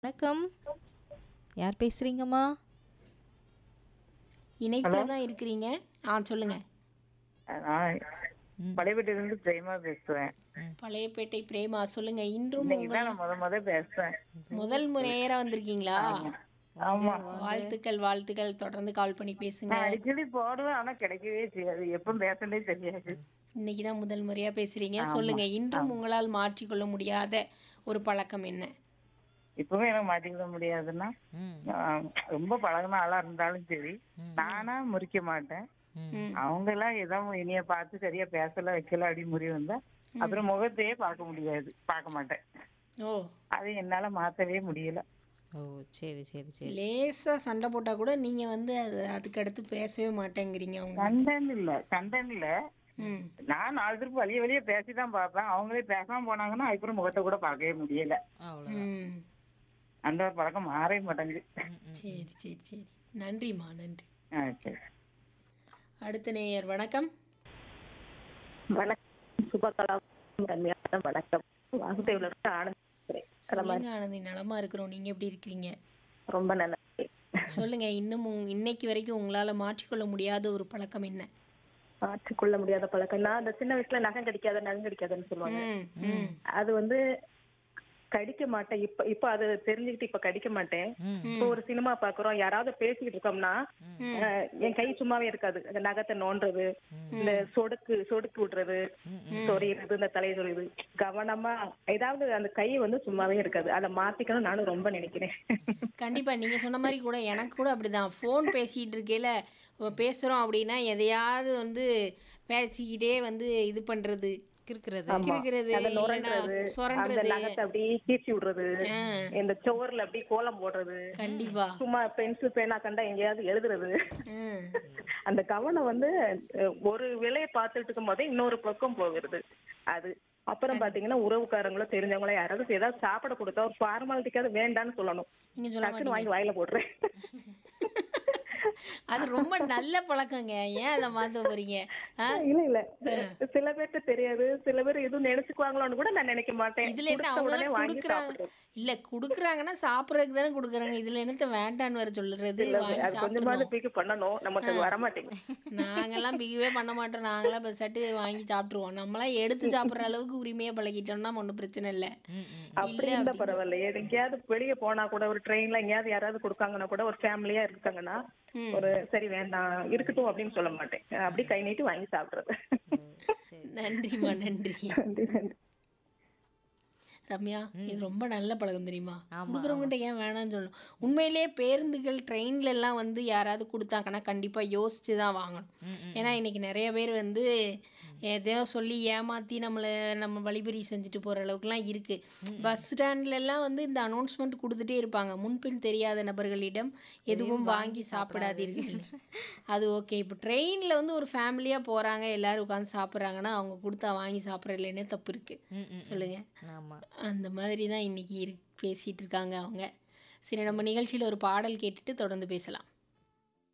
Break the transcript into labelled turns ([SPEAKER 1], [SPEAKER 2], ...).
[SPEAKER 1] வணக்கம் யார் பேசுறீங்கம்மா
[SPEAKER 2] இணைப்பில் தான் இருக்கிறீங்க ஆ சொல்லுங்க
[SPEAKER 3] நான்
[SPEAKER 1] ம்.
[SPEAKER 3] பழையப்பட்டியிலிருந்து பிரேமா பேசுறேன்
[SPEAKER 2] பழையப்பேட்டை பிரேமா சொல்லுங்க இன்றும்
[SPEAKER 3] இன்னைக்கு
[SPEAKER 2] உங்கள்
[SPEAKER 3] தான் நான் முத முத பேசுறேன்
[SPEAKER 2] முதல் முறையேறா வந்திருக்கீங்களா
[SPEAKER 3] ஆமா
[SPEAKER 2] வாழ்த்துக்கள் வாழ்த்துக்கள் தொடர்ந்து கால் பண்ணி பேசுங்க
[SPEAKER 3] நான் அடிக்கடி போடுவேன் ஆனா கிடைக்கவே செய்யாது எப்ப பேசனே தெரியாது
[SPEAKER 2] இன்னைக்கு தான் முதல் முறையா பேசுறீங்க சொல்லுங்க இன்றும் உங்களால் மாற்றிக்கொள்ள முடியாத ஒரு பழக்கம் என்ன
[SPEAKER 3] இப்பவும் எனக்கு மாட்டிக்க முடியாதுன்னா
[SPEAKER 1] ம்
[SPEAKER 3] ஆஹ், ரொம்ப பழகின ஆளா இருந்தாலும் சரி நானா முறிக்க மாட்டேன்
[SPEAKER 2] ம்.
[SPEAKER 3] அவங்க எல்லாம் ஏதோ இனிய பார்த்து சரியா பேசல வைக்கல அப்படி முறி வந்தா அப்புறம் முகத்தையே பார்க்க முடியாது பார்க்க மாட்டேன்
[SPEAKER 2] ஓ
[SPEAKER 3] அது என்னால மாத்தவே முடியல
[SPEAKER 1] ஓ சரி சரி சரி
[SPEAKER 2] லேசா சண்டை போட்டா கூட நீங்க வந்து அது அதுக்கு அடுத்து பேசவே மாட்டேங்கிறீங்க அவங்க
[SPEAKER 3] கண்டன் இல்ல கண்டன் இல்ல
[SPEAKER 2] ம்
[SPEAKER 3] நான் நாலு திருப்பு வழிய வழிய பேசிதான் பார்ப்பேன் அவங்களே பேசாம போனாங்கன்னா அதுக்கப்புறம் முகத்தை கூட பார்க்கவே முடியல
[SPEAKER 1] அவ்வளோ
[SPEAKER 2] ம்
[SPEAKER 3] அந்த பழக்கம் மாறவே மாட்டேங்குது
[SPEAKER 2] சரி சரி சரி நன்றிம்மா நன்றி
[SPEAKER 3] ஆ, சரி
[SPEAKER 2] அடுத்த நேயர் வணக்கம்
[SPEAKER 4] வணக்கம் சுபகலா ரம்யா வணக்கம் வாசுதேவ்ல இருந்து ஆனந்த் பேசுறேன்.
[SPEAKER 2] சொல்லுங்க ஆனந்தி நலமா இருக்கிறோம் நீங்க எப்படி இருக்கிறீங்க
[SPEAKER 4] ரொம்ப நல்லா இருக்கேன்.
[SPEAKER 2] சொல்லுங்க இன்னும் உங்க- இன்னைக்கு வரைக்கும் உங்களால மாற்றிக்கொள்ள முடியாத ஒரு பழக்கம் என்ன
[SPEAKER 4] மாற்றிக்கொள்ள முடியாத பழக்கம் நான் அந்த சின்ன வயசுல நகம் கடிக்காத நகம் கடிக்காதுன்னு சொல்லுவாங்க
[SPEAKER 2] ம், ம்.
[SPEAKER 4] அது வந்து கடிக்க மாட்டேன் இப்ப இப்ப அது தெரிஞ்சுக்கிட்டு இப்ப கடிக்க மாட்டேன்
[SPEAKER 1] ம்
[SPEAKER 4] இப்போ ஒரு சினிமா பாக்குறோம் யாராவது பேசிக்கிட்டு இருக்கோம்னா அஹ், என் கை சும்மாவே இருக்காது அந்த நகத்தை நோண்டுறது இந்த சொடுக்கு சொடுக்கு விடுறது சொறியுறது இந்த தலையை சொறியுது கவனமா ஏதாவது அந்த கை வந்து சும்மாவே இருக்காது அதை மாத்திக்கணும் நானும் ரொம்ப நினைக்கிறேன்
[SPEAKER 2] கண்டிப்பா நீங்க சொன்ன மாதிரி கூட எனக்கு கூட அப்படிதான் ஃபோன் பேசிட்டு இருக்கையில ஒ- பேசுறோம் அப்படின்னா எதையாவது வந்து பேசிக்கிட்டே வந்து இது பண்றது
[SPEAKER 1] இருக்கிறது
[SPEAKER 2] கிறுக்கிறது
[SPEAKER 4] அந்த
[SPEAKER 2] இல்லைன்னா
[SPEAKER 4] நுரண்டுறது அந்த
[SPEAKER 2] சுரண்டுறது
[SPEAKER 4] நகத்தை அப்படியே கீச்சி விடுறது இந்த சுவர்ல அப்படியே கோலம் போடுறது
[SPEAKER 2] கண்டிப்பா
[SPEAKER 4] சும்மா பென்சில் பேனா கண்டா எங்கேயாவது எழுதுறது
[SPEAKER 2] ம்.
[SPEAKER 4] அந்த கவனம் வந்து அஹ், ஒரு விலையை பார்த்துட்டு இருக்கும் போதே இன்னொரு பக்கம் போகிறது அது அப்புறம் பாத்தீங்கன்னா உறவுக்காரங்களோ தெரிஞ்சவங்களோ யாராவது ஏதாவது சாப்பிட கொடுத்தா ஒரு ஃபார்மாலிட்டிக்காவது வேண்டான்னு சொல்லணும்
[SPEAKER 2] நீங்க சொல்ல
[SPEAKER 4] டக்குன்னு வாங்கி வாயில போடுறேன்
[SPEAKER 2] அது ரொம்ப நல்ல பழக்கங்க ஏன் அதை மாத்த போறீங்க ஆ?
[SPEAKER 4] இல்ல இல்ல சில பேர்ட்ட தெரியாது சில பேர் எதுவும் நினைச்சுக்குவாங்களோன்னு கூட நான் நினைக்க மாட்டேன்
[SPEAKER 2] இதுல என்ன
[SPEAKER 4] கொடுத்த
[SPEAKER 2] அவங்க
[SPEAKER 4] உடனே வாங்கி
[SPEAKER 2] குடுக்குறாங்க
[SPEAKER 4] சாப்பிடுறது
[SPEAKER 2] இல்ல குடுக்குறாங்கன்னா சாப்பிடறதுக்கு தானே குடுக்குறாங்க இதுல என்னத்த வேண்டான்னு வர சொல்றது வாங்கி
[SPEAKER 4] அது கொஞ்சமாவது
[SPEAKER 2] சாப்பிடணும்
[SPEAKER 4] பிக்கு பண்ணணும் நமக்கு அது வர மாட்டேங்குது
[SPEAKER 2] நாங்கெல்லாம் பிகவே பண்ண மாட்டோம் நாங்களாம் பெருசாட்டு வாங்கி சாப்பிட்டுருவோம் நம்மளாம் எடுத்து சாப்பிடுற அளவுக்கு உரிமையா பழகிட்டோம்னா ஒன்றும் பிரச்சனை இல்லை
[SPEAKER 1] ம் ம்
[SPEAKER 4] அப்படி இருந்தா பரவாயில்ல எங்கேயாவது வெளிய போனா கூட ஒரு ட்ரெயின்ல எங்கேயாவது யாராவது கொடுக்காங்கன்னா கூட ஒரு ஃபேமிலியா இருக்காங்கன்னா ஒரு சரி வேண்டாம் இருக்கட்டும் அப்படின்னு சொல்ல மாட்டேன் அப்படி கை நீட்டி வாங்கி சாப்பிடுறது
[SPEAKER 1] சரி
[SPEAKER 2] நன்றிம்மா நன்றி
[SPEAKER 4] நன்றி, நன்றி.
[SPEAKER 2] ரம்யா இது ரொம்ப நல்ல பழக்கம் தெரியுமா கொடுக்குறவங்ககிட்ட ஏன் வேணாம்னு சொல்லணும் உண்மையிலேயே பேருந்துகள் ட்ரெயின்ல எல்லாம் வந்து யாராவது கொடுத்தாங்கன்னா கண்டிப்பா யோசிச்சு தான் வாங்கணும் ஏன்னா இன்னைக்கு நிறைய பேர் வந்து எதையோ சொல்லி ஏமாத்தி நம்மளை நம்ம வழிபறி செஞ்சுட்டு போற அளவுக்குலாம் இருக்கு பஸ் ஸ்டாண்ட்ல எல்லாம் வந்து இந்த அனௌன்ஸ்மெண்ட் கொடுத்துட்டே இருப்பாங்க முன்பின் தெரியாத நபர்களிடம் எதுவும் வாங்கி சாப்பிடாதீர்கள் அது ஓகே இப்போ ட்ரெயினில் வந்து ஒரு ஃபேமிலியாக போகிறாங்க எல்லாரும் உட்காந்து சாப்பிட்றாங்கன்னா அவங்க கொடுத்தா வாங்கி சாப்பிட்றதுலனே தப்பு இருக்கு
[SPEAKER 1] ம் ம்
[SPEAKER 2] சொல்லுங்க
[SPEAKER 1] ஆமா
[SPEAKER 2] அந்த மாதிரி தான் இன்னைக்கு இரு பேசிட்டு இருக்காங்க அவங்க சரி நம்ம நிகழ்ச்சியில் ஒரு பாடல் கேட்டுட்டு தொடர்ந்து பேசலாம்